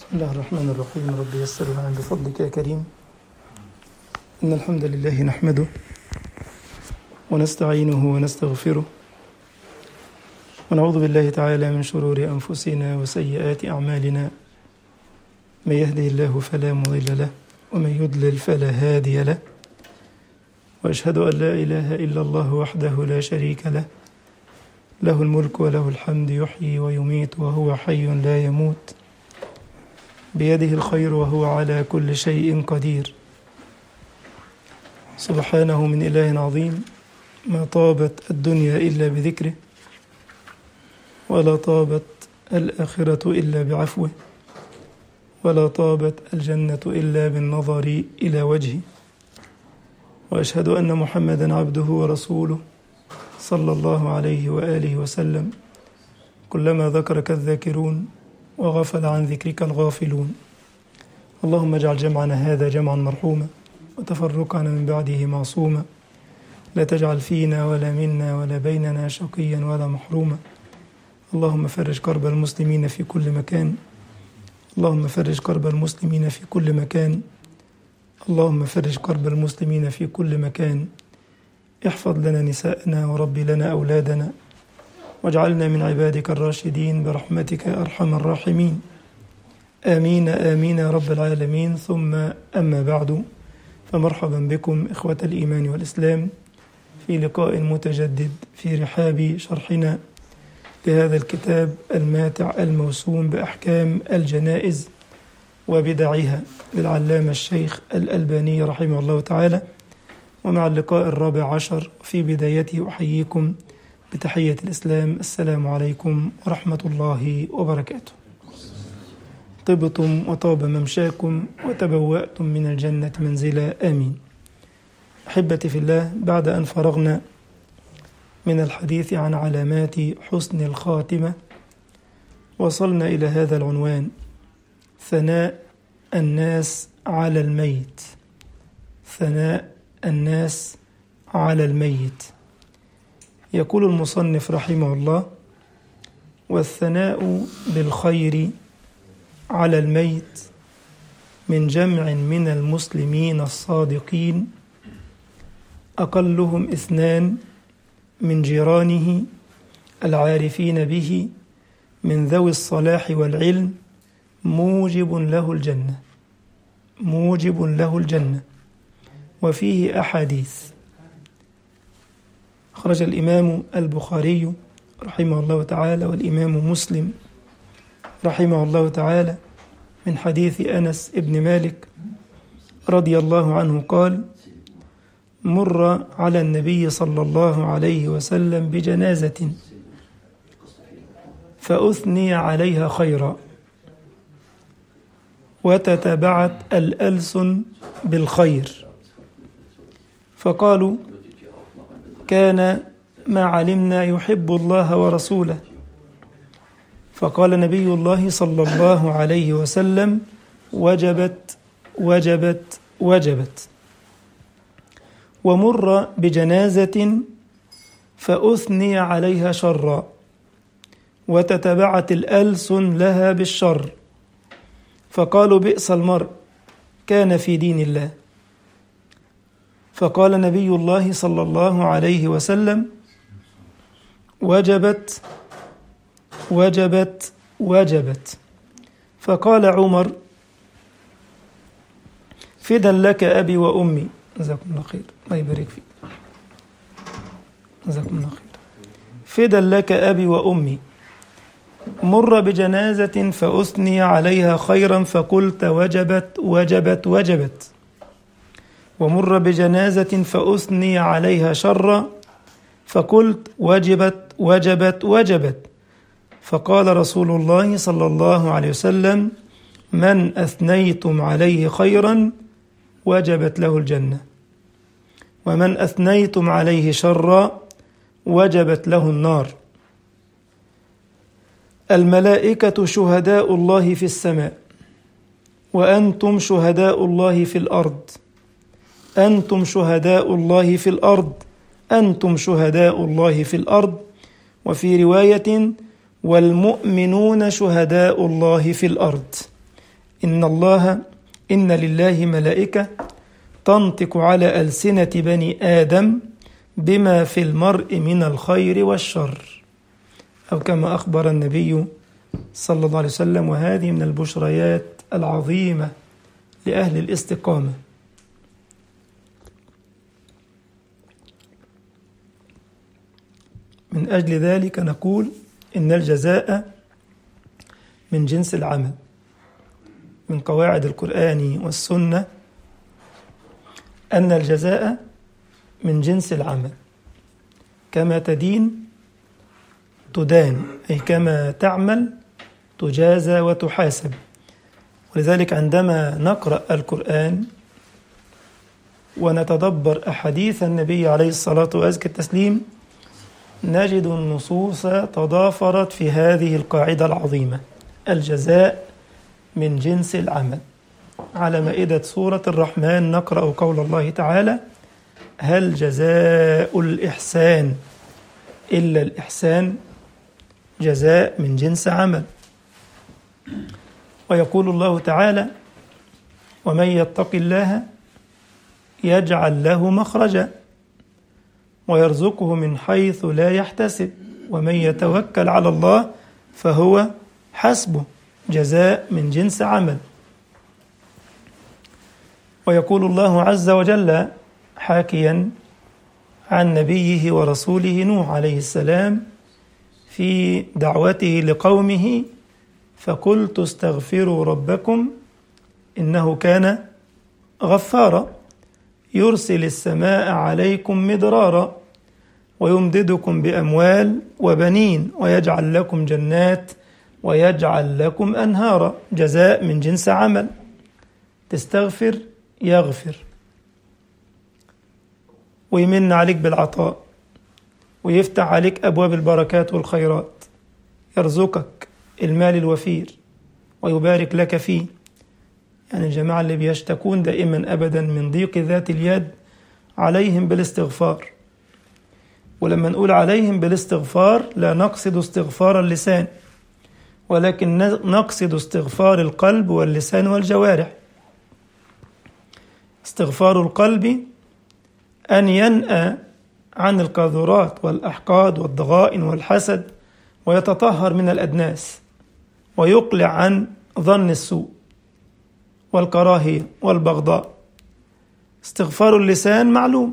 بسم الله الرحمن الرحيم رب يسر لنا بفضلك يا كريم إن الحمد لله نحمده ونستعينه ونستغفره ونعوذ بالله تعالى من شرور أنفسنا وسيئات أعمالنا من يهده الله فلا مضل له ومن يضلل فلا هادي له وأشهد أن لا إله إلا الله وحده لا شريك له له الملك وله الحمد يحيي ويميت وهو حي لا يموت بيده الخير وهو على كل شيء قدير سبحانه من إله عظيم ما طابت الدنيا إلا بذكره ولا طابت الآخرة إلا بعفوه ولا طابت الجنة إلا بالنظر إلى وجهه وأشهد أن محمدا عبده ورسوله صلى الله عليه وآله وسلم كلما ذكرك الذاكرون وغفل عن ذكرك الغافلون اللهم اجعل جمعنا هذا جمعا مرحوما وتفرقنا من بعده معصوما لا تجعل فينا ولا منا ولا بيننا شقيا ولا محروما اللهم فرج كرب المسلمين في كل مكان اللهم فرج كرب المسلمين في كل مكان اللهم فرج كرب المسلمين في كل مكان احفظ لنا نساءنا ورب لنا أولادنا واجعلنا من عبادك الراشدين برحمتك يا أرحم الراحمين آمين آمين يا رب العالمين ثم أما بعد فمرحبا بكم إخوة الإيمان والإسلام في لقاء متجدد في رحاب شرحنا لهذا الكتاب الماتع الموسوم بأحكام الجنائز وبدعها للعلامة الشيخ الألباني رحمه الله تعالى ومع اللقاء الرابع عشر في بدايته أحييكم بتحية الإسلام السلام عليكم ورحمة الله وبركاته طبتم وطاب ممشاكم وتبوأتم من الجنة منزلا آمين أحبتي في الله بعد أن فرغنا من الحديث عن علامات حسن الخاتمة وصلنا إلى هذا العنوان ثناء الناس على الميت ثناء الناس على الميت يقول المصنف رحمه الله والثناء بالخير على الميت من جمع من المسلمين الصادقين أقلهم اثنان من جيرانه العارفين به من ذوي الصلاح والعلم موجب له الجنة موجب له الجنة وفيه أحاديث خرج الإمام البخاري رحمه الله تعالى والإمام مسلم رحمه الله تعالى من حديث أنس ابن مالك رضي الله عنه قال مر على النبي صلى الله عليه وسلم بجنازة فأثني عليها خيرا وتتبعت الألسن بالخير فقالوا كان ما علمنا يحب الله ورسوله فقال نبي الله صلى الله عليه وسلم وجبت وجبت وجبت ومر بجنازة فأثني عليها شرا وتتبعت الألسن لها بالشر فقالوا بئس المرء كان في دين الله فقال نبي الله صلى الله عليه وسلم وجبت وجبت وجبت فقال عمر فدا لك أبي وأمي جزاكم الله خير الله يبارك فيك جزاكم الله خير فدا لك أبي وأمي مر بجنازة فأثني عليها خيرا فقلت وجبت وجبت وجبت ومر بجنازة فأثني عليها شرا فقلت وجبت وجبت وجبت فقال رسول الله صلى الله عليه وسلم من أثنيتم عليه خيرا وجبت له الجنة ومن أثنيتم عليه شرا وجبت له النار الملائكة شهداء الله في السماء وأنتم شهداء الله في الأرض أنتم شهداء الله في الأرض أنتم شهداء الله في الأرض وفي رواية والمؤمنون شهداء الله في الأرض إن الله إن لله ملائكة تنطق على ألسنة بني آدم بما في المرء من الخير والشر أو كما أخبر النبي صلى الله عليه وسلم وهذه من البشريات العظيمة لأهل الاستقامة من أجل ذلك نقول إن الجزاء من جنس العمل من قواعد القرآن والسنة أن الجزاء من جنس العمل كما تدين تدان أي كما تعمل تجازى وتحاسب ولذلك عندما نقرأ القرآن ونتدبر أحاديث النبي عليه الصلاة وأزكى التسليم نجد النصوص تضافرت في هذه القاعدة العظيمة الجزاء من جنس العمل على مائدة سورة الرحمن نقرأ قول الله تعالى هل جزاء الإحسان إلا الإحسان جزاء من جنس عمل ويقول الله تعالى ومن يتق الله يجعل له مخرجا ويرزقه من حيث لا يحتسب ومن يتوكل على الله فهو حسبه جزاء من جنس عمل ويقول الله عز وجل حاكيا عن نبيه ورسوله نوح عليه السلام في دعوته لقومه فقلت استغفروا ربكم انه كان غفارا يرسل السماء عليكم مدرارا ويمددكم باموال وبنين ويجعل لكم جنات ويجعل لكم انهارا جزاء من جنس عمل تستغفر يغفر ويمن عليك بالعطاء ويفتح عليك ابواب البركات والخيرات يرزقك المال الوفير ويبارك لك فيه يعني الجماعة اللي بيشتكون دائما أبدا من ضيق ذات اليد عليهم بالاستغفار ولما نقول عليهم بالاستغفار لا نقصد استغفار اللسان ولكن نقصد استغفار القلب واللسان والجوارح استغفار القلب أن ينأى عن القاذورات والأحقاد والضغائن والحسد ويتطهر من الأدناس ويقلع عن ظن السوء والكراهية والبغضاء استغفار اللسان معلوم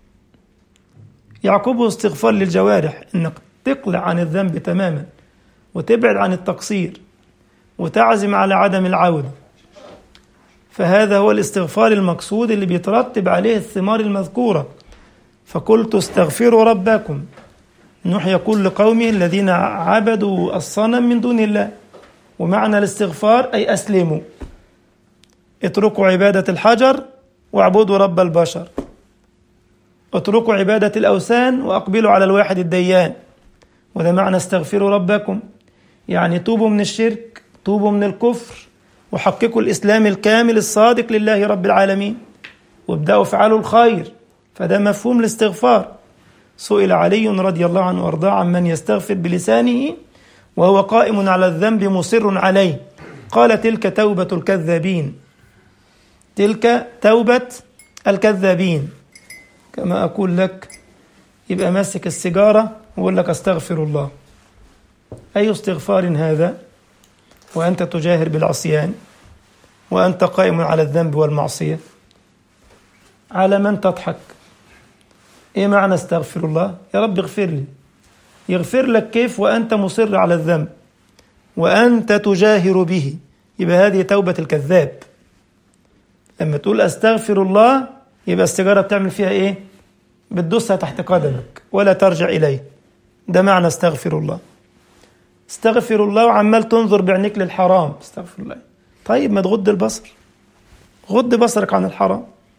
يعقبه استغفار للجوارح انك تقلع عن الذنب تماما وتبعد عن التقصير وتعزم على عدم العودة فهذا هو الاستغفار المقصود اللي بيترتب عليه الثمار المذكورة فقلت استغفروا ربكم نوح يقول لقومه الذين عبدوا الصنم من دون الله ومعنى الاستغفار أي أسلموا اتركوا عبادة الحجر واعبدوا رب البشر اتركوا عبادة الأوثان وأقبلوا على الواحد الديان وده معنى استغفروا ربكم يعني توبوا من الشرك توبوا من الكفر وحققوا الإسلام الكامل الصادق لله رب العالمين وابدأوا افعلوا الخير فده مفهوم الاستغفار سئل علي رضي الله عنه وارضاه عن من يستغفر بلسانه وهو قائم على الذنب مصر عليه قال تلك توبة الكذابين تلك توبة الكذابين كما أقول لك يبقى ماسك السيجارة ويقول لك أستغفر الله أي استغفار هذا وأنت تجاهر بالعصيان وأنت قائم على الذنب والمعصية على من تضحك إيه معنى استغفر الله يا رب اغفر لي يغفر لك كيف وأنت مصر على الذنب وأنت تجاهر به يبقى هذه توبة الكذاب لما تقول أستغفر الله يبقى السيجارة بتعمل فيها إيه بتدوسها تحت قدمك ولا ترجع إليه ده معنى استغفر الله استغفر الله وعمال تنظر بعينيك للحرام استغفر الله طيب ما تغض البصر غض بصرك عن الحرام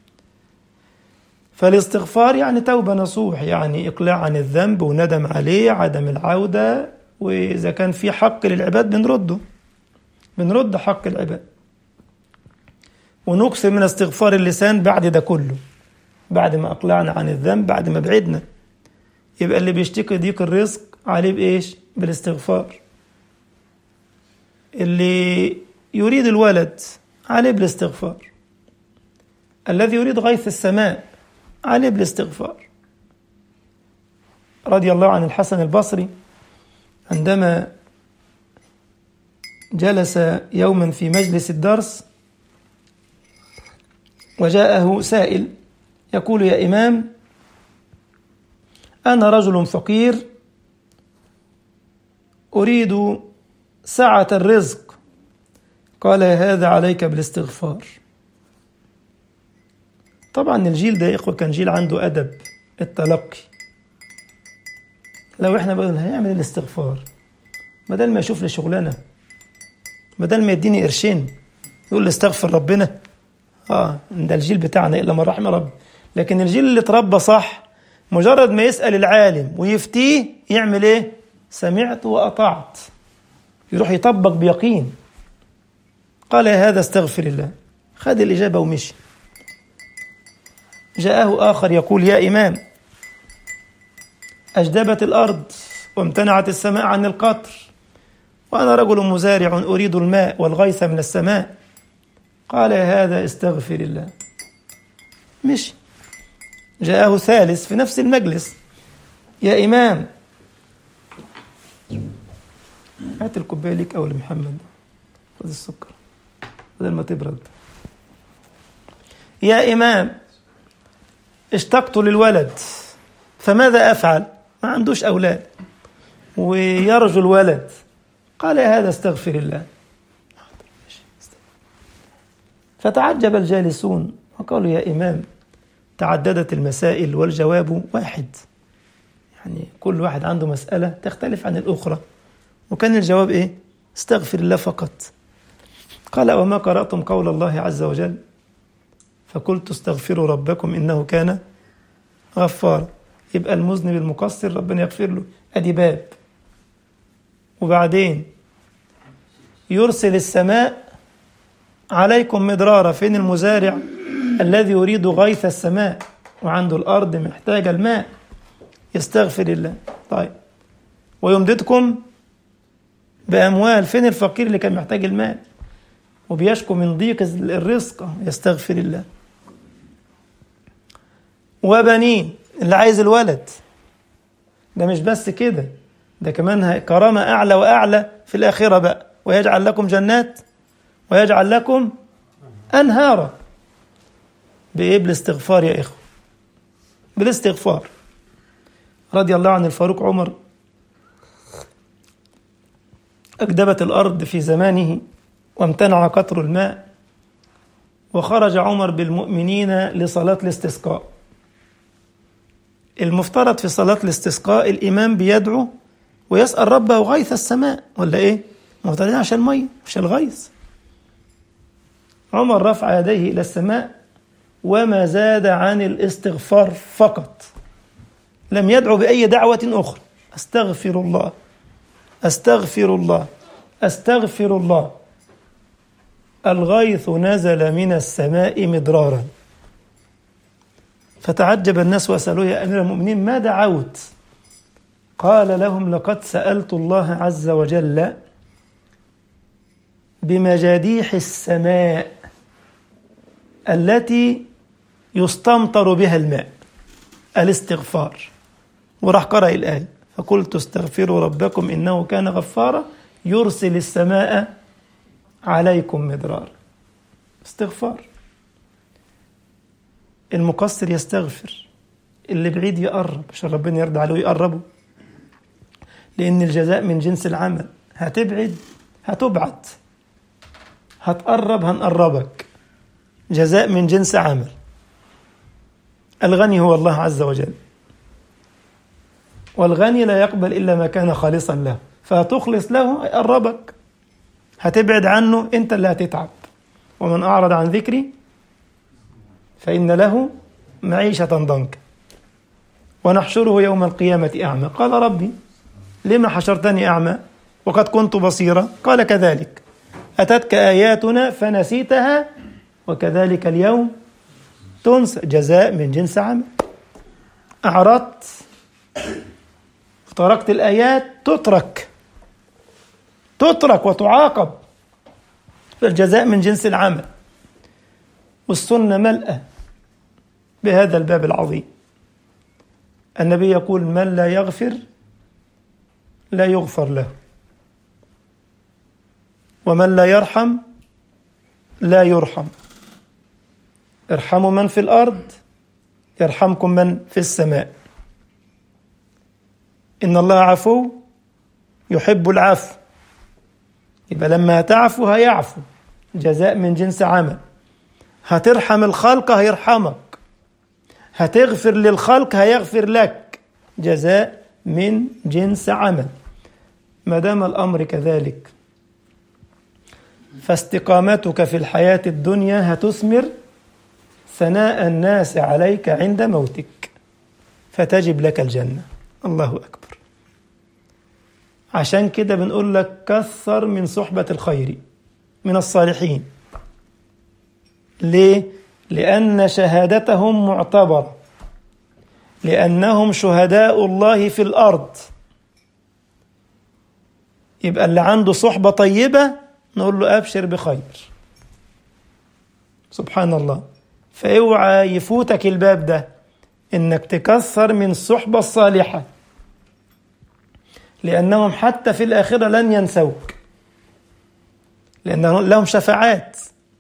فالاستغفار يعني توبة نصوح يعني إقلاع عن الذنب وندم عليه عدم العودة وإذا كان في حق للعباد بنرده بنرد حق العباد ونكثر من استغفار اللسان بعد ده كله بعد ما أقلعنا عن الذنب بعد ما بعدنا يبقى اللي بيشتكي ضيق الرزق عليه بإيش؟ بالاستغفار اللي يريد الولد عليه بالاستغفار الذي يريد غيث السماء عليه بالاستغفار رضي الله عن الحسن البصري عندما جلس يوما في مجلس الدرس وجاءه سائل يقول يا إمام أنا رجل فقير أريد سعة الرزق قال هذا عليك بالاستغفار طبعا الجيل ده يا إخوة كان جيل عنده أدب التلقي لو احنا بقى هيعمل الاستغفار بدل ما يشوف لي شغلانه بدل ما يديني قرشين يقول لي استغفر ربنا اه ده الجيل بتاعنا الا من رحم ربي لكن الجيل اللي اتربى صح مجرد ما يسال العالم ويفتيه يعمل ايه سمعت واطعت يروح يطبق بيقين قال يا هذا استغفر الله خد الاجابه ومشي جاءه اخر يقول يا امام أجدبت الأرض وامتنعت السماء عن القطر وأنا رجل مزارع أريد الماء والغيث من السماء قال يا هذا استغفر الله مشي جاءه ثالث في نفس المجلس يا إمام هات الكوباية ليك أو لمحمد خذ السكر بدل ما تبرد يا إمام اشتقت للولد فماذا أفعل ما عندوش أولاد ويرجو الولد قال يا هذا استغفر الله فتعجب الجالسون وقالوا يا إمام تعددت المسائل والجواب واحد يعني كل واحد عنده مسألة تختلف عن الأخرى وكان الجواب إيه استغفر الله فقط قال وما قرأتم قول الله عز وجل فقلت استغفروا ربكم إنه كان غفارا يبقى المذنب المقصر ربنا يغفر له ادي باب وبعدين يرسل السماء عليكم مدرارا فين المزارع الذي يريد غيث السماء وعنده الارض محتاجه الماء يستغفر الله طيب ويمددكم باموال فين الفقير اللي كان محتاج المال وبيشكو من ضيق الرزق يستغفر الله وبنين اللي عايز الولد ده مش بس كده ده كمان كرامة أعلى وأعلى في الآخرة بقى ويجعل لكم جنات ويجعل لكم أنهارا بإيه بالاستغفار يا إخوة بالاستغفار رضي الله عن الفاروق عمر أكدبت الأرض في زمانه وامتنع قطر الماء وخرج عمر بالمؤمنين لصلاة الاستسقاء المفترض في صلاة الاستسقاء الإمام بيدعو ويسأل ربه غيث السماء ولا إيه؟ مفترضين عشان مية مش الغيث عمر رفع يديه إلى السماء وما زاد عن الاستغفار فقط لم يدعو بأي دعوة أخرى أستغفر الله أستغفر الله أستغفر الله الغيث نزل من السماء مدرارا فتعجب الناس وسألوه يا أمير المؤمنين ما دعوت قال لهم لقد سألت الله عز وجل بمجاديح السماء التي يستمطر بها الماء الاستغفار وراح قرأ الآية فقلت استغفروا ربكم إنه كان غفارا يرسل السماء عليكم مدرارا استغفار المقصر يستغفر اللي بعيد يقرب عشان ربنا يرضى عليه ويقربه لأن الجزاء من جنس العمل هتبعد هتبعد هتقرب هنقربك جزاء من جنس عمل الغني هو الله عز وجل والغني لا يقبل إلا ما كان خالصا له فهتخلص له يقربك هتبعد عنه أنت اللي هتتعب ومن أعرض عن ذكري فإن له معيشة ضنكا ونحشره يوم القيامة أعمى قال ربي لما حشرتني أعمى وقد كنت بصيرا قال كذلك أتتك آياتنا فنسيتها وكذلك اليوم تنسى جزاء من جنس عمل أعرضت تركت الآيات تترك تترك وتعاقب فالجزاء من جنس العمل والسنة ملأة بهذا الباب العظيم النبي يقول من لا يغفر لا يغفر له ومن لا يرحم لا يرحم ارحموا من في الارض يرحمكم من في السماء ان الله عفو يحب العفو يبقى لما تعفو هيعفو جزاء من جنس عمل هترحم الخلق هيرحمك هتغفر للخلق هيغفر لك جزاء من جنس عمل ما دام الامر كذلك فاستقامتك في الحياه الدنيا هتثمر ثناء الناس عليك عند موتك فتجب لك الجنه الله اكبر عشان كده بنقول لك كثر من صحبه الخير من الصالحين ليه لان شهادتهم معتبره لانهم شهداء الله في الارض يبقى اللي عنده صحبه طيبه نقول له ابشر بخير سبحان الله فاوعى يفوتك الباب ده انك تكثر من الصحبه الصالحه لانهم حتى في الاخره لن ينسوك لان لهم شفاعات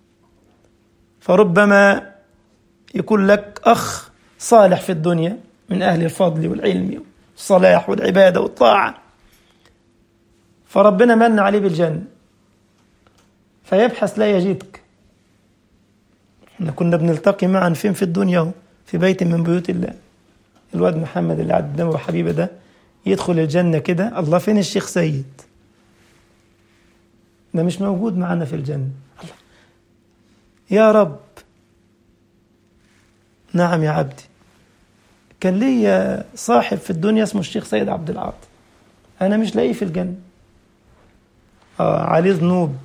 فربما يكون لك اخ صالح في الدنيا من اهل الفضل والعلم والصلاح والعباده والطاعه فربنا من عليه بالجنه فيبحث لا يجدك احنا كنا بنلتقي معا فين في الدنيا في بيت من بيوت الله الواد محمد اللي قاعد قدامه حبيبه ده يدخل الجنة كده الله فين الشيخ سيد ده مش موجود معنا في الجنة الله يا رب نعم يا عبدي كان لي صاحب في الدنيا اسمه الشيخ سيد عبد العاطي أنا مش لاقيه في الجنة آه عليه ذنوب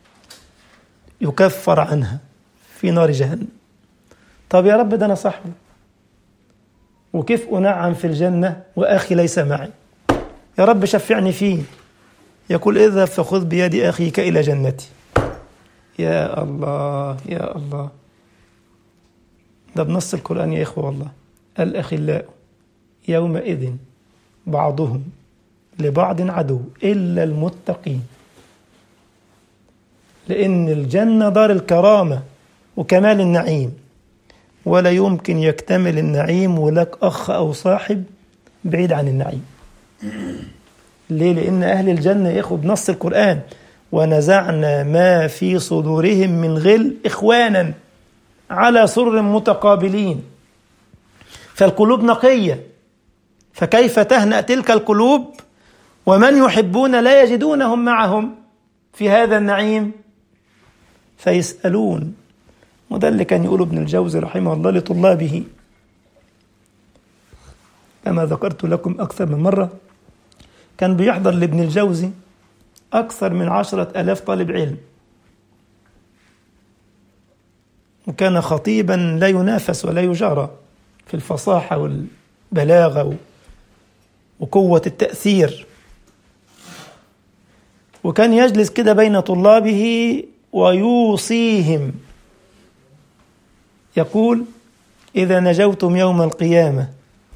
يكفر عنها في نار جهنم طب يا رب ده أنا صاحبه وكيف أنعم في الجنة وأخي ليس معي يا رب شفعني فيه يقول اذهب فخذ بيد أخيك إلى جنتي يا الله يا الله ده بنص القرآن يا إخوة والله الأخلاء يومئذ بعضهم لبعض عدو إلا المتقين لأن الجنة دار الكرامة وكمال النعيم ولا يمكن يكتمل النعيم ولك أخ أو صاحب بعيد عن النعيم ليه؟ لأن أهل الجنة ياخد بنص القرآن ونزعنا ما في صدورهم من غل إخوانا على سر متقابلين فالقلوب نقية فكيف تهنأ تلك القلوب ومن يحبون لا يجدونهم معهم في هذا النعيم فيسألون وده اللي كان يقوله ابن الجوزي رحمه الله لطلابه كما ذكرت لكم أكثر من مرة كان بيحضر لابن الجوزي أكثر من عشرة ألاف طالب علم وكان خطيبا لا ينافس ولا يجارى في الفصاحة والبلاغة وقوة التأثير وكان يجلس كده بين طلابه ويوصيهم يقول إذا نجوتم يوم القيامة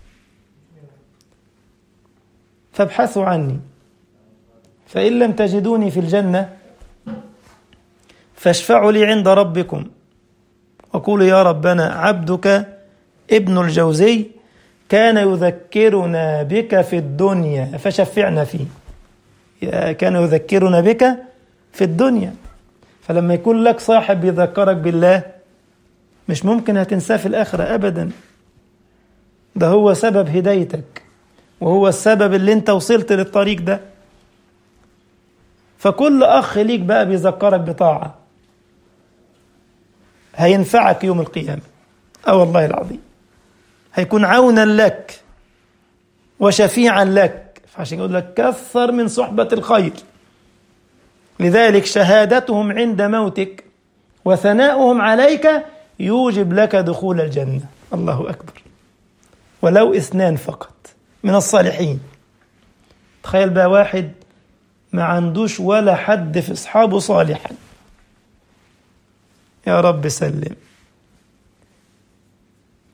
فابحثوا عني فإن لم تجدوني في الجنة فاشفعوا لي عند ربكم وقولوا يا ربنا عبدك ابن الجوزي كان يذكرنا بك في الدنيا فشفعنا فيه كان يذكرنا بك في الدنيا فلما يكون لك صاحب يذكرك بالله مش ممكن هتنساه في الآخرة أبدا ده هو سبب هدايتك وهو السبب اللي انت وصلت للطريق ده فكل أخ ليك بقى بيذكرك بطاعة هينفعك يوم القيامة أه والله العظيم هيكون عونا لك وشفيعا لك فعشان يقول لك كثر من صحبة الخير لذلك شهادتهم عند موتك وثناؤهم عليك يوجب لك دخول الجنة الله أكبر ولو اثنان فقط من الصالحين تخيل بقى واحد ما عندوش ولا حد في أصحابه صالحا يا رب سلم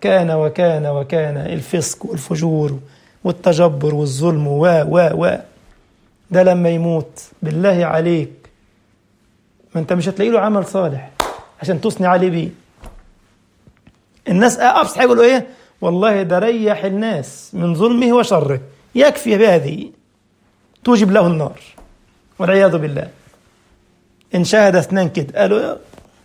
كان وكان وكان الفسق والفجور والتجبر والظلم و و و ده لما يموت بالله عليك ما انت مش هتلاقي له عمل صالح عشان تثني عليه بيه الناس ابصح يقولوا ايه والله ده ريح الناس من ظلمه وشره يكفي بهذه توجب له النار والعياذ بالله ان شاهد اثنان كده قالوا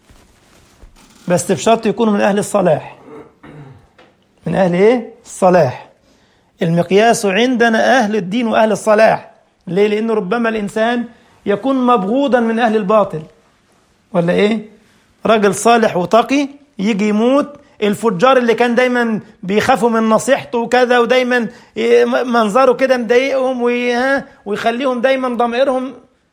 بس بشرط يكونوا من اهل الصلاح من اهل ايه الصلاح المقياس عندنا اهل الدين واهل الصلاح ليه لانه ربما الانسان يكون مبغوضا من اهل الباطل ولا ايه راجل صالح وتقي يجي يموت الفجار اللي كان دايما بيخافوا من نصيحته وكذا ودايما منظره كده مضايقهم ويخليهم دايما ضميرهم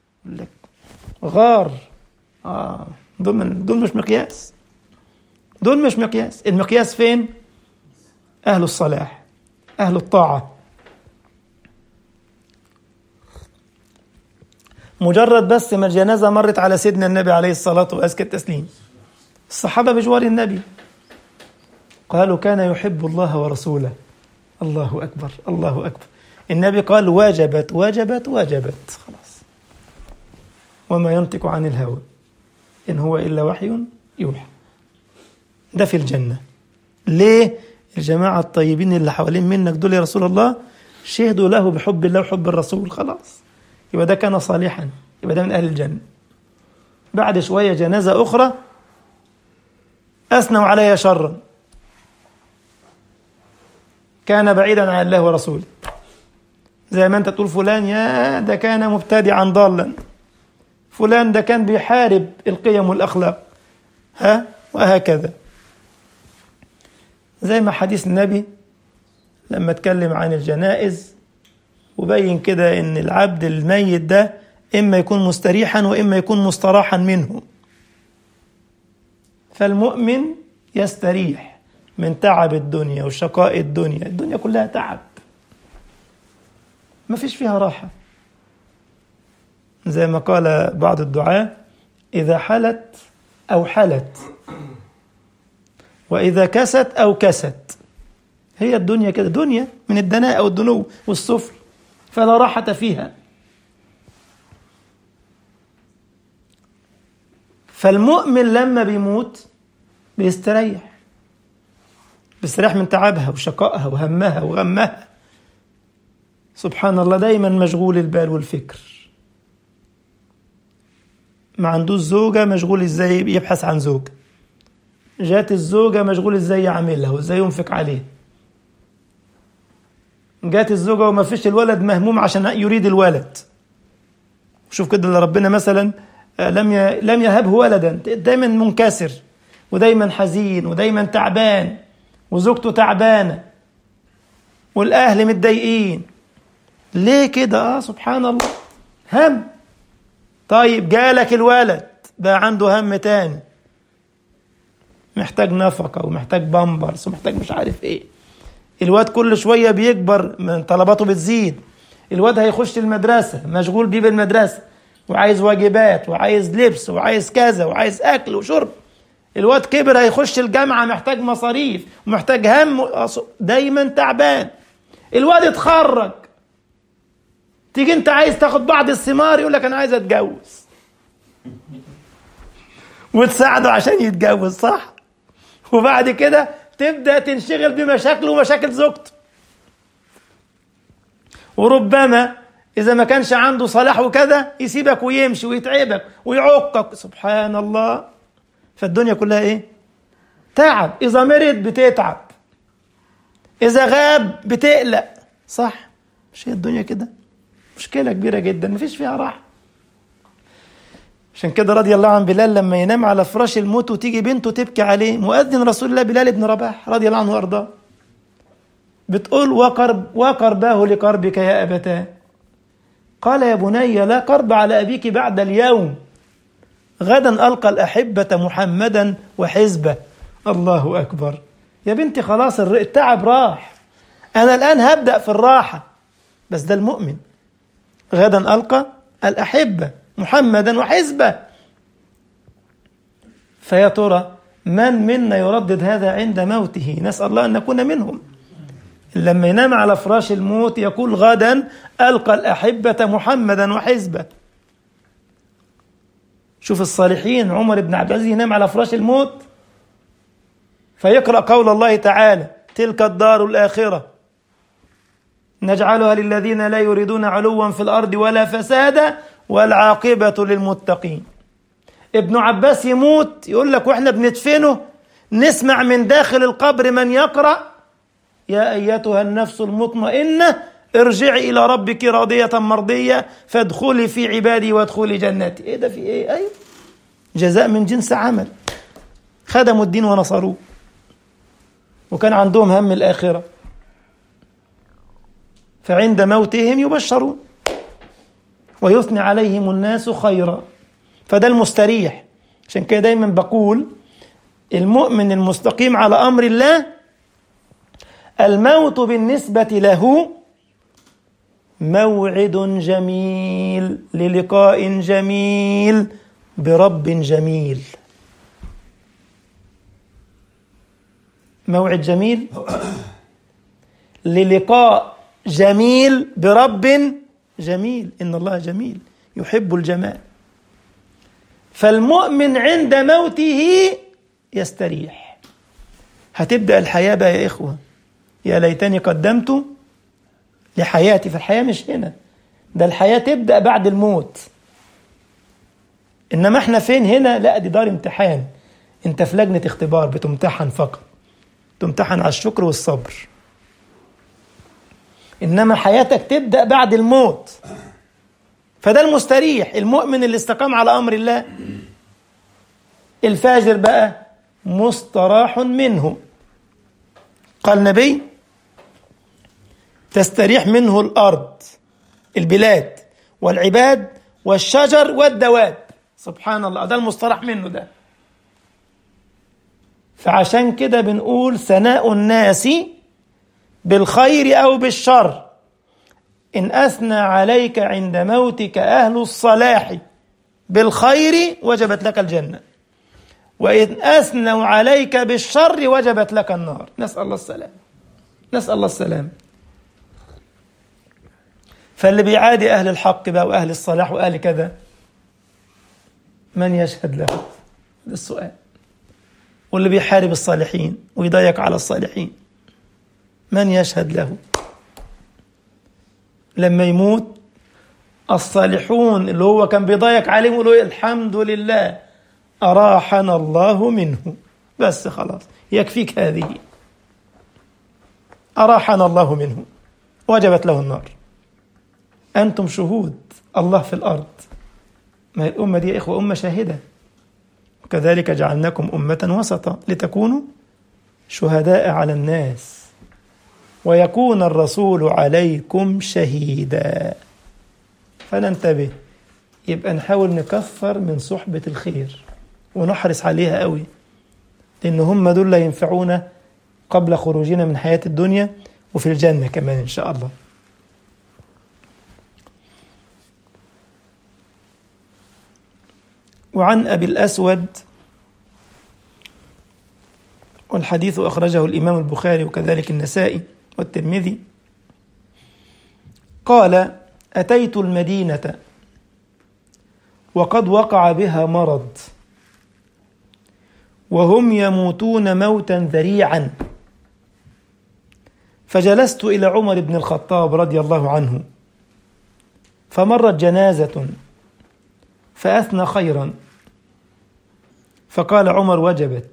غار اه دول من دول مش مقياس دول مش مقياس المقياس فين اهل الصلاح اهل الطاعه مجرد بس ما الجنازه مرت على سيدنا النبي عليه الصلاه وازكى التسليم الصحابه بجوار النبي قالوا كان يحب الله ورسوله الله أكبر الله أكبر النبي قال وجبت وجبت وجبت خلاص وما ينطق عن الهوى إن هو إلا وحي يوحى ده في الجنة ليه الجماعة الطيبين اللي حوالين منك دول يا رسول الله شهدوا له بحب الله وحب الرسول خلاص يبقى ده كان صالحا يبقى ده من أهل الجنة بعد شوية جنازة أخرى أثنوا علي شرا كان بعيدا عن الله ورسوله زي ما انت تقول فلان يا ده كان مبتدعا ضالا فلان ده كان بيحارب القيم والاخلاق ها وهكذا زي ما حديث النبي لما اتكلم عن الجنائز وبين كده ان العبد الميت ده اما يكون مستريحا واما يكون مستراحا منه فالمؤمن يستريح من تعب الدنيا وشقاء الدنيا الدنيا كلها تعب ما فيش فيها راحة زي ما قال بعض الدعاة إذا حلت أو حلت وإذا كست أو كست هي الدنيا كده دنيا من الدناء والدنو والسفل فلا راحة فيها فالمؤمن لما بيموت بيستريح بيستريح من تعبها وشقائها وهمها وغمها سبحان الله دايما مشغول البال والفكر ما عندوش زوجة مشغول ازاي يبحث عن زوجة جات الزوجة مشغول ازاي يعملها وازاي ينفق عليه جات الزوجة وما فيش الولد مهموم عشان يريد الولد شوف كده اللي ربنا مثلا لم لم يهبه ولدا دايما منكسر ودايما حزين ودايما تعبان وزوجته تعبانة والأهل متضايقين ليه كده اه سبحان الله هم طيب جالك الولد بقى عنده هم تاني محتاج نفقة ومحتاج بامبرز ومحتاج مش عارف ايه الواد كل شوية بيكبر من طلباته بتزيد الواد هيخش المدرسة مشغول بيه بالمدرسة وعايز واجبات وعايز لبس وعايز كذا وعايز أكل وشرب الواد كبر هيخش الجامعة محتاج مصاريف ومحتاج هم دايما تعبان الواد اتخرج تيجي انت عايز تاخد بعض الثمار يقول لك انا عايز اتجوز وتساعده عشان يتجوز صح وبعد كده تبدا تنشغل بمشاكله ومشاكل زوجته وربما اذا ما كانش عنده صلاح وكذا يسيبك ويمشي ويتعبك ويعقك سبحان الله فالدنيا كلها ايه تعب اذا مرض بتتعب اذا غاب بتقلق صح مش هي الدنيا كده مشكله كبيره جدا مفيش فيها راحه عشان كده رضي الله عن بلال لما ينام على فراش الموت وتيجي بنته تبكي عليه مؤذن رسول الله بلال بن رباح رضي الله عنه وارضاه بتقول وقرب وقرباه لقربك يا ابتاه قال يا بني لا قرب على ابيك بعد اليوم غدا القى الاحبه محمدا وحزبه الله اكبر يا بنتي خلاص التعب راح انا الان هبدا في الراحه بس ده المؤمن غدا القى الاحبه محمدا وحزبه فيا ترى من منا يردد هذا عند موته نسأل الله أن نكون منهم لما ينام على فراش الموت يقول غدا ألقى الأحبة محمدا وحزبه شوف الصالحين عمر بن عبد العزيز ينام على فراش الموت فيقرأ قول الله تعالى تلك الدار الآخرة نجعلها للذين لا يريدون علوا في الأرض ولا فسادا والعاقبة للمتقين ابن عباس يموت يقول لك واحنا بندفنه نسمع من داخل القبر من يقرأ يا أيتها النفس المطمئنة ارجعي إلى ربك راضية مرضية فادخلي في عبادي وادخلي جنتي إيه ده في إيه أيوه جزاء من جنس عمل خدموا الدين ونصروه وكان عندهم هم الآخرة فعند موتهم يبشرون ويثني عليهم الناس خيرا فده المستريح عشان كده دايما بقول المؤمن المستقيم على أمر الله الموت بالنسبة له موعد جميل للقاء جميل برب جميل موعد جميل للقاء جميل برب جميل إن الله جميل يحب الجمال فالمؤمن عند موته يستريح هتبدأ الحياة بقى يا إخوة يا ليتني قدمت لحياتي فالحياة مش هنا ده الحياة تبدأ بعد الموت إنما إحنا فين هنا لا دي دار امتحان أنت في لجنة اختبار بتمتحن فقط تمتحن على الشكر والصبر إنما حياتك تبدأ بعد الموت فده المستريح المؤمن اللي استقام على أمر الله الفاجر بقى مستراح منه قال النبي تستريح منه الأرض البلاد والعباد والشجر والدواب سبحان الله ده المستراح منه ده فعشان كده بنقول ثناء الناس بالخير أو بالشر إن أثنى عليك عند موتك أهل الصلاح بالخير وجبت لك الجنة وإن أثنوا عليك بالشر وجبت لك النار نسأل الله السلام نسأل الله السلام فاللي بيعادي أهل الحق بقى وأهل الصلاح وأهل كذا من يشهد له هذا السؤال واللي بيحارب الصالحين ويضيق على الصالحين من يشهد له لما يموت الصالحون اللي هو كان بيضيق عليهم يقولوا الحمد لله أراحنا الله منه بس خلاص يكفيك هذه أراحنا الله منه وجبت له النار أنتم شهود الله في الأرض ما الأمة دي يا إخوة أمة شاهدة وكذلك جعلناكم أمة وسطا لتكونوا شهداء على الناس ويكون الرسول عليكم شهيدا فننتبه يبقى نحاول نكثر من صحبة الخير ونحرص عليها قوي لأن هم دول اللي ينفعونا قبل خروجنا من حياة الدنيا وفي الجنة كمان إن شاء الله وعن أبي الأسود والحديث أخرجه الإمام البخاري وكذلك النسائي والترمذي قال أتيت المدينة وقد وقع بها مرض وهم يموتون موتا ذريعا فجلست إلى عمر بن الخطاب رضي الله عنه فمرت جنازة فأثنى خيرا فقال عمر وجبت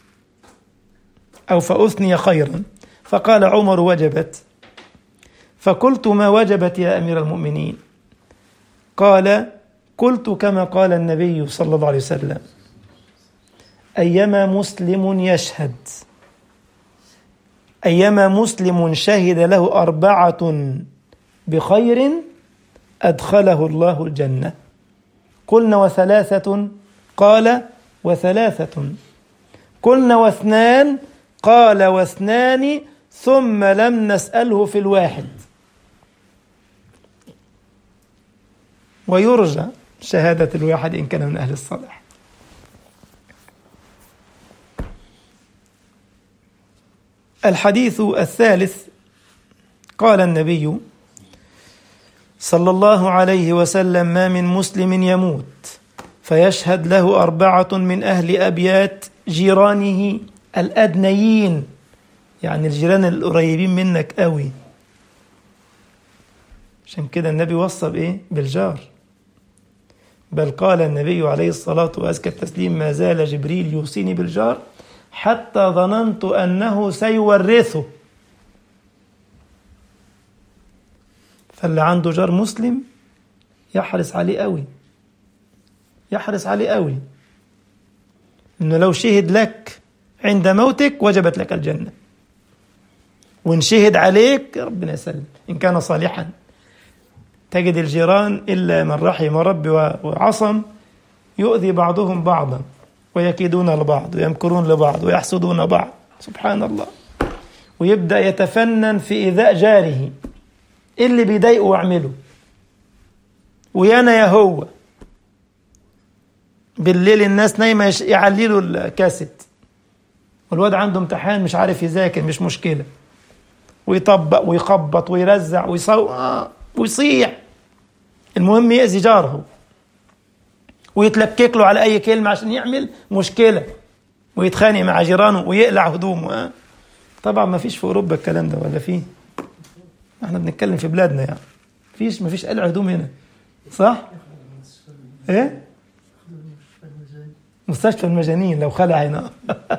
أو فأثني خيرا فقال عمر وجبت فقلت ما وجبت يا أمير المؤمنين قال قلت كما قال النبي صلى الله عليه وسلم أيما مسلم يشهد أيما مسلم شهد له أربعة بخير أدخله الله الجنة قلنا وثلاثة قال وثلاثة قلنا واثنان قال واثنان ثم لم نسأله في الواحد ويرجى شهادة الواحد إن كان من أهل الصلاح الحديث الثالث قال النبي صلى الله عليه وسلم ما من مسلم يموت فيشهد له أربعة من أهل أبيات جيرانه الأدنيين يعني الجيران القريبين منك قوي عشان كده النبي وصى بإيه؟ بالجار بل قال النبي عليه الصلاة وأزكى التسليم ما زال جبريل يوصيني بالجار حتى ظننت أنه سيورثه فاللي عنده جار مسلم يحرص عليه قوي يحرص عليه قوي انه لو شهد لك عند موتك وجبت لك الجنه وان شهد عليك ربنا يسلم ان كان صالحا تجد الجيران الا من رحم ربي وعصم يؤذي بعضهم بعضا ويكيدون لبعض ويمكرون لبعض ويحسدون بعض سبحان الله ويبدا يتفنن في ايذاء جاره اللي بيضايقه واعمله ويانا يا هو بالليل الناس نايمه يعللوا الكاسيت والواد عنده امتحان مش عارف يذاكر مش مشكله ويطبق ويخبط ويرزع ويصو آه ويصيح المهم يأذي جاره ويتلكك له على أي كلمة عشان يعمل مشكلة ويتخانق مع جيرانه ويقلع هدومه آه. طبعا ما فيش في أوروبا الكلام ده ولا فيه احنا بنتكلم في بلادنا يعني فيش ما فيش قلع هدوم هنا صح؟ ايه؟ مستشفى المجانين لو خلع هنا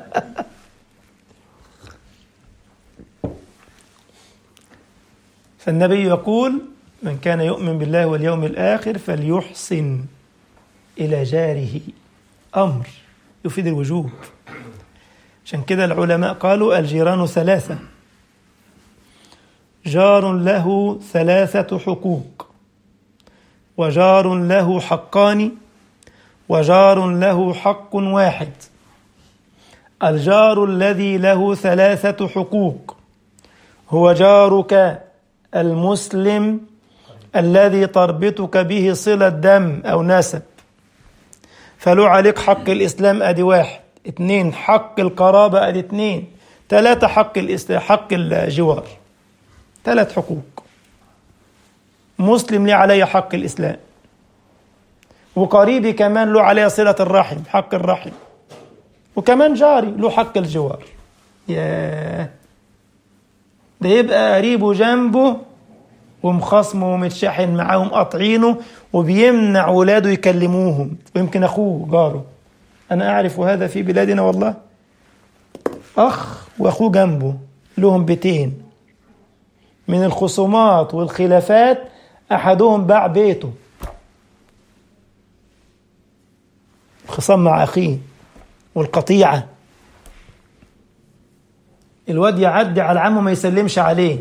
فالنبي يقول من كان يؤمن بالله واليوم الآخر فليحسن إلى جاره أمر يفيد الوجوب عشان كده العلماء قالوا الجيران ثلاثة جار له ثلاثة حقوق وجار له حقان وجار له حق واحد الجار الذي له ثلاثة حقوق هو جارك المسلم الذي تربطك به صلة دم أو نسب فلو عليك حق الإسلام أدي واحد اثنين حق القرابة أدي اثنين ثلاثة حق الإسلام حق الجوار ثلاث حقوق مسلم لي علي حق الإسلام وقريبي كمان له عليه صلة الرحم حق الرحم وكمان جاري له حق الجوار ياه ده يبقى قريبه جنبه ومخاصمه ومتشحن معاهم قاطعينه وبيمنع ولاده يكلموهم ويمكن اخوه جاره انا اعرف هذا في بلادنا والله اخ واخوه جنبه لهم بيتين من الخصومات والخلافات احدهم باع بيته خصام مع اخيه والقطيعه الواد يعدي على عمه ما يسلمش عليه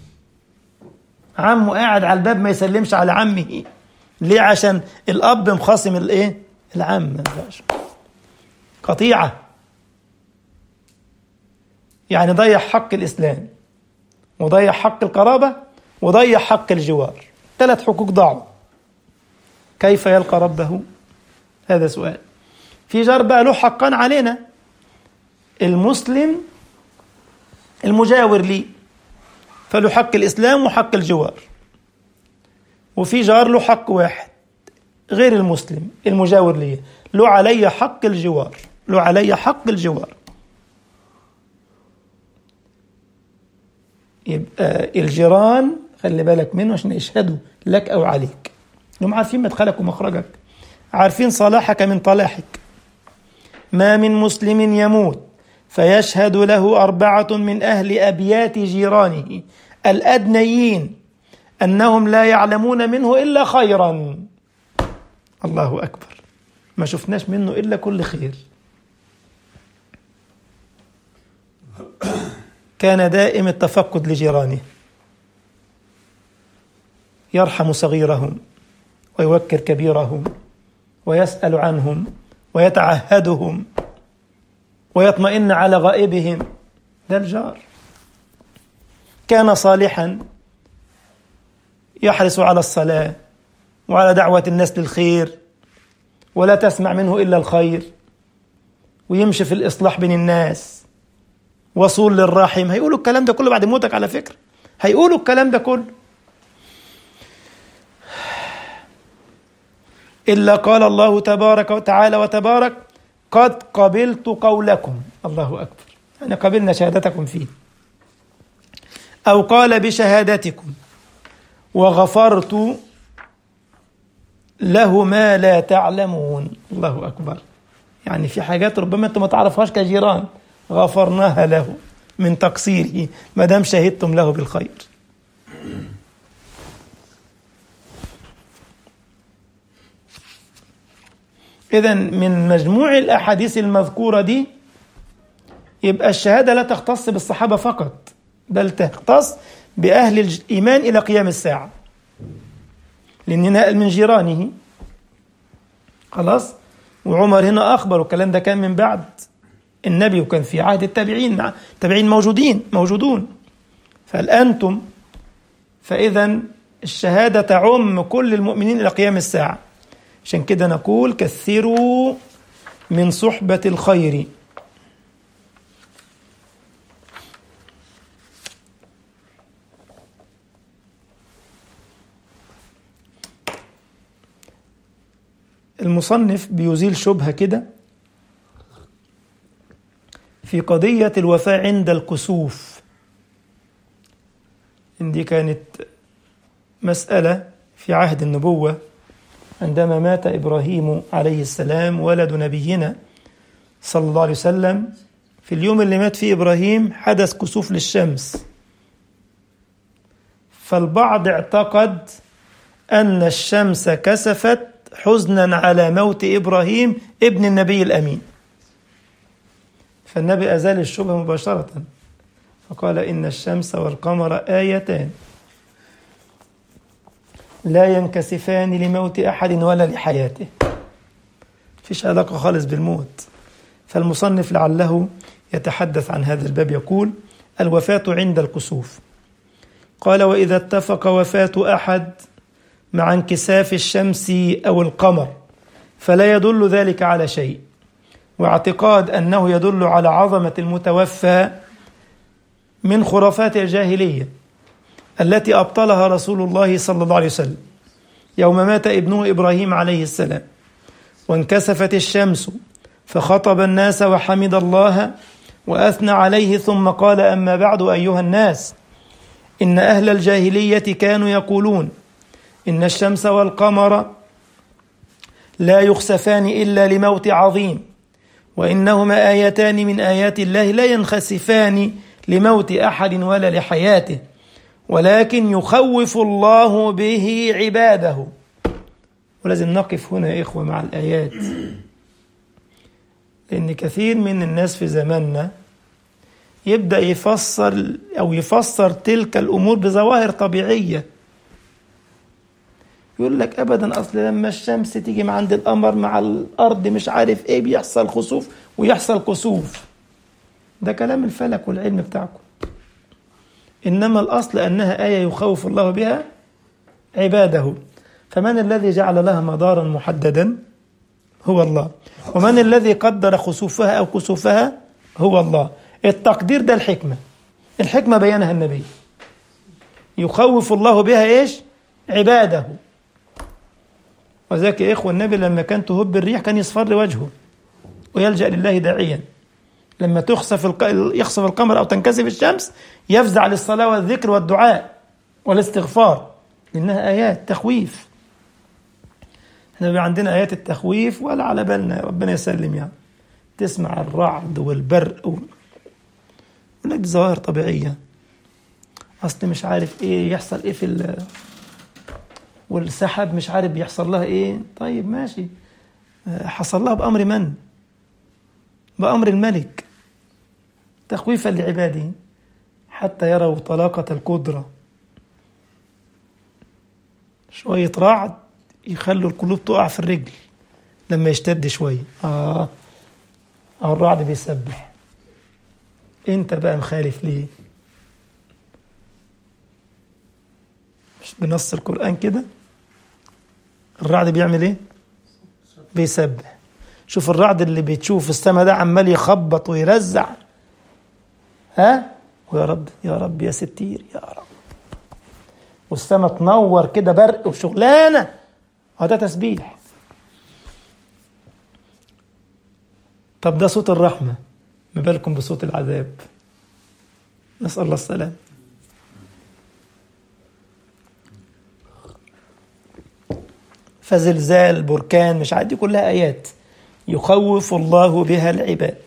عمه قاعد على الباب ما يسلمش على عمه ليه عشان الاب مخاصم الايه العم ما ينفعش قطيعه يعني ضيع حق الاسلام وضيع حق القرابه وضيع حق الجوار ثلاث حقوق ضاعوا كيف يلقى ربه هذا سؤال في جار بقى له حقان علينا المسلم المجاور لي فله حق الإسلام وحق الجوار وفي جار له حق واحد غير المسلم المجاور لي له علي حق الجوار له علي حق الجوار يبقى الجيران خلي بالك منه عشان يشهدوا لك أو عليك هم عارفين مدخلك ومخرجك عارفين صلاحك من طلاحك ما من مسلم يموت فيشهد له أربعة من أهل أبيات جيرانه الأدنيين أنهم لا يعلمون منه إلا خيرا الله أكبر ما شفناش منه إلا كل خير كان دائم التفقد لجيرانه يرحم صغيرهم ويوكر كبيرهم ويسأل عنهم ويتعهدهم ويطمئن على غائبهم ده الجار كان صالحا يحرص على الصلاة وعلى دعوة الناس للخير ولا تسمع منه إلا الخير ويمشي في الإصلاح بين الناس وصول للرحم هيقولوا الكلام ده كله بعد موتك على فكرة هيقولوا الكلام ده كله إلا قال الله تبارك وتعالى وتبارك قد قبلت قولكم الله أكبر يعني قبلنا شهادتكم فيه أو قال بشهادتكم وغفرت له ما لا تعلمون الله أكبر يعني في حاجات ربما أنتم ما تعرفهاش كجيران غفرناها له من تقصيره ما دام شهدتم له بالخير إذا من مجموع الأحاديث المذكورة دي يبقى الشهادة لا تختص بالصحابة فقط بل تختص بأهل الإيمان إلى قيام الساعة لأن نقل من جيرانه خلاص وعمر هنا أخبر والكلام ده كان من بعد النبي وكان في عهد التابعين مع التابعين موجودين موجودون فالأنتم فإذا الشهادة تعم كل المؤمنين إلى قيام الساعة عشان كده نقول كثروا من صحبة الخير المصنف بيزيل شبهة كده في قضية الوفاة عند الكسوف إن دي كانت مسألة في عهد النبوة عندما مات إبراهيم عليه السلام ولد نبينا صلى الله عليه وسلم في اليوم اللي مات فيه إبراهيم حدث كسوف للشمس فالبعض اعتقد أن الشمس كسفت حزنا على موت إبراهيم ابن النبي الأمين فالنبي أزال الشبهة مباشرة فقال إن الشمس والقمر آيتان لا ينكسفان لموت أحد ولا لحياته فيش علاقة خالص بالموت فالمصنف لعله يتحدث عن هذا الباب يقول الوفاة عند الكسوف قال وإذا اتفق وفاة أحد مع انكساف الشمس أو القمر فلا يدل ذلك على شيء واعتقاد أنه يدل على عظمة المتوفى من خرافات الجاهلية التي أبطلها رسول الله صلى الله عليه وسلم يوم مات ابنه إبراهيم عليه السلام وانكسفت الشمس فخطب الناس وحمد الله وأثنى عليه ثم قال أما بعد أيها الناس إن أهل الجاهلية كانوا يقولون إن الشمس والقمر لا يخسفان إلا لموت عظيم وإنهما آيتان من آيات الله لا ينخسفان لموت أحد ولا لحياته ولكن يخوف الله به عباده ولازم نقف هنا يا إخوة مع الآيات لأن كثير من الناس في زماننا يبدأ يفسر أو يفسر تلك الأمور بظواهر طبيعية يقول لك ابدا اصل لما الشمس تيجي من عند القمر مع الارض مش عارف ايه بيحصل خسوف ويحصل كسوف ده كلام الفلك والعلم بتاعكم انما الاصل انها ايه يخوف الله بها عباده فمن الذي جعل لها مدارا محددا هو الله ومن الذي قدر خسوفها او كسوفها هو الله التقدير ده الحكمه الحكمه بينها النبي يخوف الله بها ايش عباده وذاك يا إخوة النبي لما كان تهب الريح كان يصفر وجهه ويلجأ لله داعيا لما تخسف الق... يخسف القمر أو تنكسف الشمس يفزع للصلاة والذكر والدعاء والاستغفار لأنها آيات تخويف احنا عندنا آيات التخويف ولا على بالنا ربنا يسلم يعني تسمع الرعد والبرق و... ولك ظواهر طبيعية أصل مش عارف إيه يحصل إيه في ال... والسحاب مش عارف بيحصل لها ايه طيب ماشي حصل لها بأمر من بأمر الملك تخويفا لعباده حتى يروا طلاقة القدرة شوية رعد يخلوا القلوب تقع في الرجل لما يشتد شوية آه الرعد بيسبح انت بقى مخالف ليه مش بنص القرآن كده الرعد بيعمل ايه بيسبح شوف الرعد اللي بتشوف في السماء ده عمال يخبط ويرزع ها ويا رب يا رب يا ستير يا رب والسما تنور كده برق وشغلانه هذا تسبيح طب ده صوت الرحمه ما بالكم بصوت العذاب نسال الله السلام فزلزال بركان مش عادي كلها ايات يخوف الله بها العباد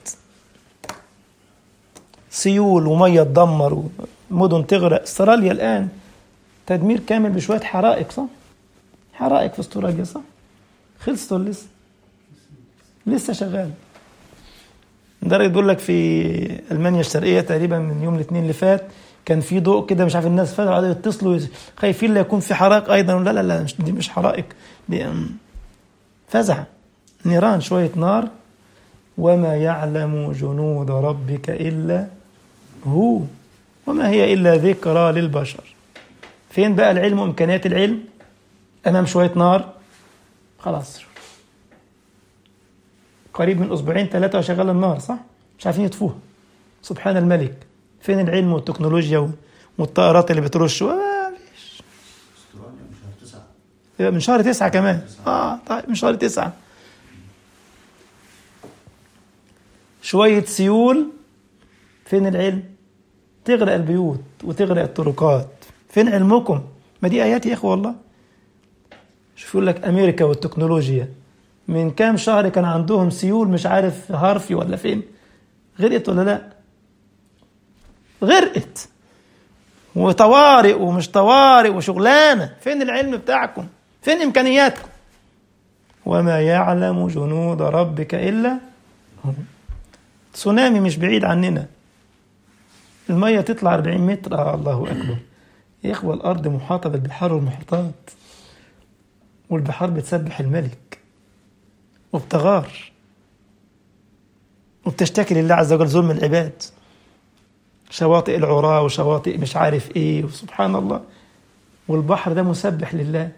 سيول وميه تدمر ومدن تغرق استراليا الان تدمير كامل بشويه حرائق صح؟ حرائق في استراليا صح؟ خلصت ولا لسه؟ لسه شغال لدرجه بيقول لك في المانيا الشرقيه تقريبا من يوم الاثنين اللي فات كان في ضوء كده مش عارف الناس فاتوا قعدوا يتصلوا خايفين لا يكون في حرائق ايضا لا لا لا دي مش حرائق دي فزع نيران شويه نار وما يعلم جنود ربك الا هو وما هي الا ذكرى للبشر فين بقى العلم وامكانيات العلم امام شويه نار خلاص قريب من اسبوعين ثلاثه وشغال النار صح مش عارفين يطفوها سبحان الملك فين العلم والتكنولوجيا والطائرات اللي بترش مفيش من شهر تسعة كمان اه طيب من شهر تسعة شوية سيول فين العلم تغرق البيوت وتغرق الطرقات فين علمكم ما دي آيات يا إخوة والله شوف يقول لك أمريكا والتكنولوجيا من كام شهر كان عندهم سيول مش عارف هارفي ولا فين غرقت ولا لا غرقت وطوارئ ومش طوارئ وشغلانة فين العلم بتاعكم فين إمكانياتكم وما يعلم جنود ربك إلا هو تسونامي مش بعيد عننا المية تطلع 40 متر آه الله أكبر يا إخوة الأرض محاطة بالبحار والمحيطات والبحار بتسبح الملك وبتغار وبتشتكي لله عز وجل ظلم العباد شواطئ العراة وشواطئ مش عارف ايه وسبحان الله والبحر ده مسبح لله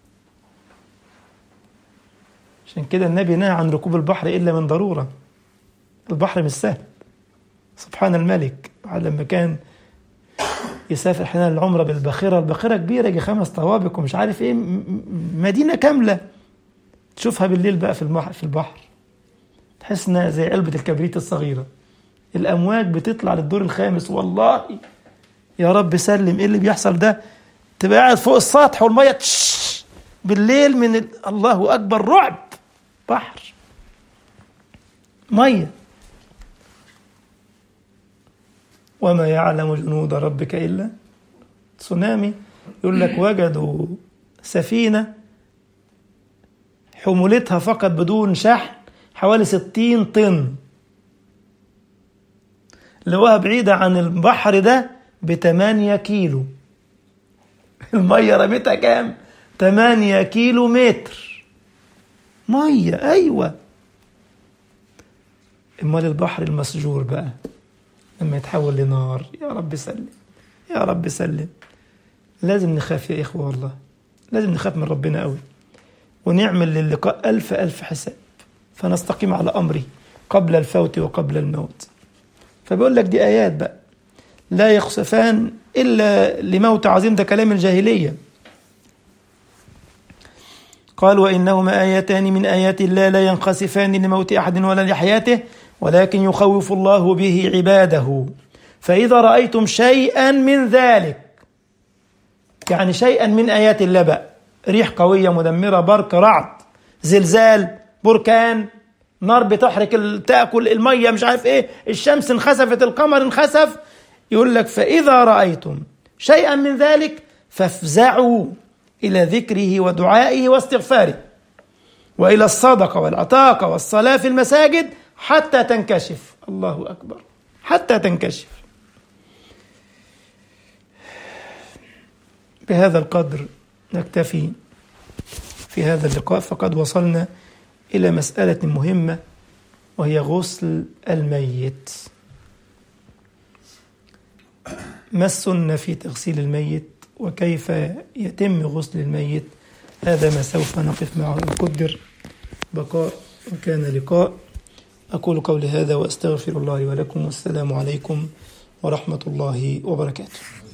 عشان كده النبي نهى عن ركوب البحر الا من ضروره البحر مش سهل سبحان الملك لما كان يسافر احيانا العمره بالباخره الباخره كبيره يجي خمس طوابق ومش عارف ايه مدينه كامله تشوفها بالليل بقى في البحر في البحر تحس انها زي علبه الكبريت الصغيره الامواج بتطلع للدور الخامس والله يا رب سلم ايه اللي بيحصل ده تبقى قاعد فوق السطح والميه تش بالليل من ال... الله اكبر رعب بحر ميه وما يعلم جنود ربك الا تسونامي يقول لك وجدوا سفينه حمولتها فقط بدون شحن حوالي 60 طن لقوها بعيدة عن البحر ده بتمانية كيلو المية رميتها كام؟ تمانية كيلو متر مية أيوة امال البحر المسجور بقى لما يتحول لنار يا رب سلم يا رب سلم لازم نخاف يا إخوة والله لازم نخاف من ربنا قوي ونعمل للقاء ألف ألف حساب فنستقيم على أمره قبل الفوت وقبل الموت فبيقول لك دي آيات بقى لا يخسفان إلا لموت عظيم ده كلام الجاهلية قال وإنهما آيتان من آيات الله لا ينخسفان لموت أحد ولا لحياته ولكن يخوف الله به عباده فإذا رأيتم شيئا من ذلك يعني شيئا من آيات الله بقى ريح قوية مدمرة برق رعد زلزال بركان نار بتحرق تاكل الميه مش عارف ايه الشمس انخسفت القمر انخسف يقول لك فاذا رايتم شيئا من ذلك فافزعوا الى ذكره ودعائه واستغفاره والى الصدقه والعتاقه والصلاه في المساجد حتى تنكشف الله اكبر حتى تنكشف بهذا القدر نكتفي في هذا اللقاء فقد وصلنا إلى مسألة مهمة وهي غسل الميت ما السنة في تغسيل الميت وكيف يتم غسل الميت هذا ما سوف نقف معه إن قدر بقاء وكان لقاء أقول قولي هذا وأستغفر الله ولكم والسلام عليكم ورحمة الله وبركاته